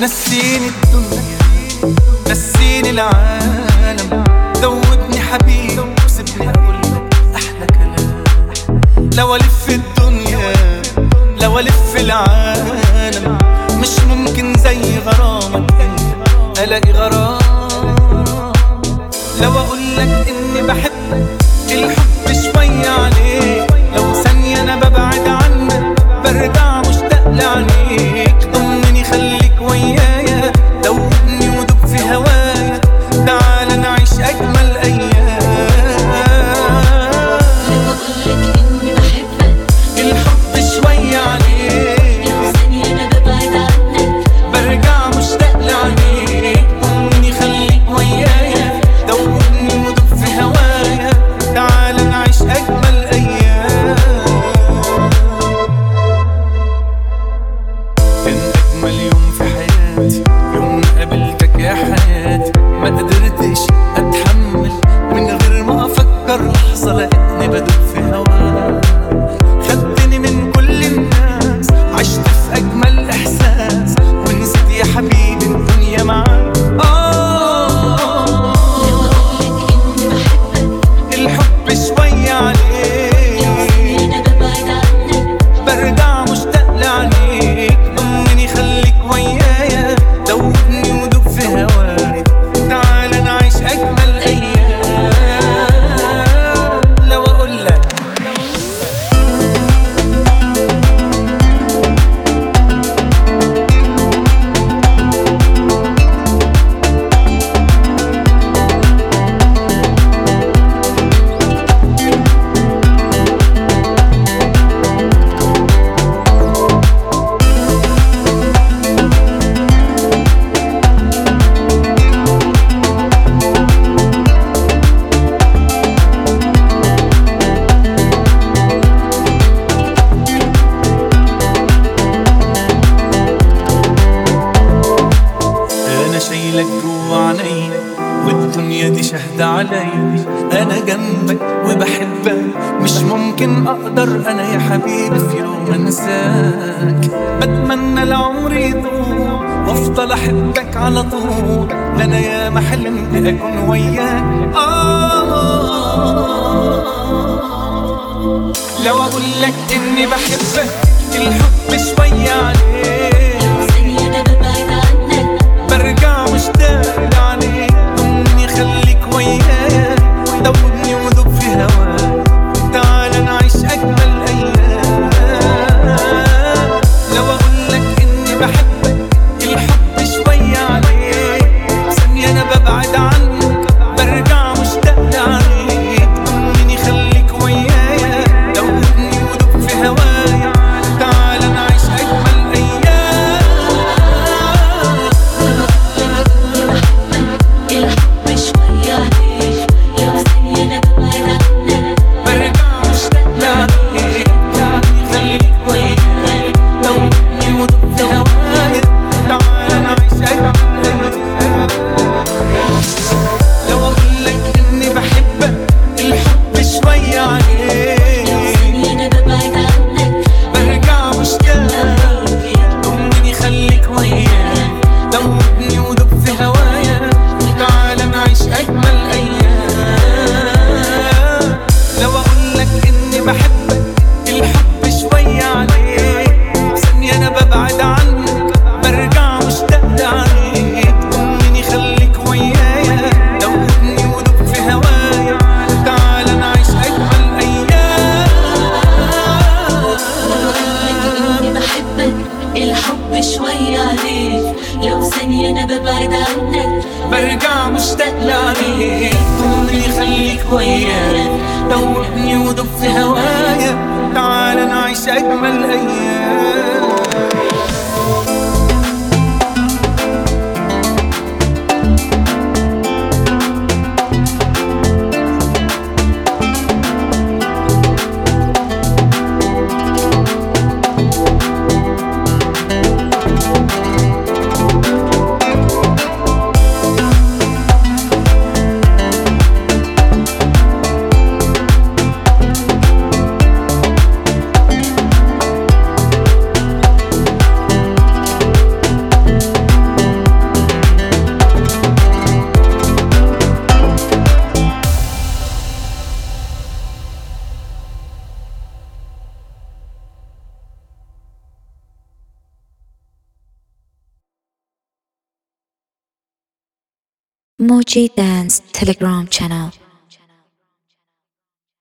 نسيني الدنيا نسيني العالم دوبني حبيبي وسيبني اقول لك احلى كلام لو الف الدنيا لو الف العالم مش ممكن زي غرامك انت الاقي غرام لو اقول لك اني بحبك الحب شوية عليك لو ثانية انا ببعد عنك برجع مشتاق لعينيك ضمني خليك ويايا دوبني ودوب في هوايا تعال نعيش اجمل ايام لو أقولك إني بحبك الحب شوية عليك لو ثانية أنا ببعد عنك برجع مشتاق لعينيك ضمني خليك ويايا دوبني ودوب في هوايا تعال نعيش اجمل ايام كان أجمل يوم في حياتي يوم قابلتك يا حياتي ما قدرتش أتحمل من غير ما أفكر لحظة لقيتني بدوب في هواك خدتني من كل الناس عشت في أجمل إحساس ونسيت يا حبيبي الدنيا معاك آه لو أقولك إني بحبك الحب شوية عليك لو ثانية أنا ببعد عنك برجع مشتاق لعينيك ضمني خليك ويايا دوبني ودوب في هواك تعال نعيش اجمل ايام لو اقول لك انا شايلك جوا عيني والدنيا دي شهد علي انا جنبك وبحبك مش ممكن اقدر انا يا حبيبي في يوم انساك بتمنى العمر يطول وافضل احبك على طول ده انا يا ما حلمت اكون وياك آه لو اقول لك اني بحبك الحب شوية عليك لو ثانية أنا ببعد عنك برجع مشتاق لعينيك ضمني خليك ويايا دوبني وذوب في هواك تعال نعيش اجمل ايام لو اقول لك اني بحبك الحب شوية عليك ثانية انا ببعد عنك برجع مشتاق لعينيك ضمني خليك ويايا دوبني وذوب في هوايا تعال نعيش اجمل ايام الحب شوية عليك لو ثانية أنا ببعد عنك برجع مشتاق لعينيك خليك وياي دوبني ودوب في هوايا تعال نعيش أجمل لو أقول لك إني بحبك الحب شوية عليك ثانية أنا ببعد عنك برجع مشتاق ضمني خليك وياي دوبني ودوب في هوايا تعال نعيش أجمل أيام لو أقول لك إني بحبك الحب شوية عليك ثانية أنا ببعد عنك برجع مشتاق لعينيك ضمني خليك ويايا دوبني ودوب في هوايا تعال نعيش أجمل أيام إني بحبك الحب شوية عليك لو ثانية أنا ببعد عنك برجع مشتاق لعينيك ضمني خليك وياي دوبني ودوب في هوايا تعال نعيش أجمل أيام Moji Dance Telegram channel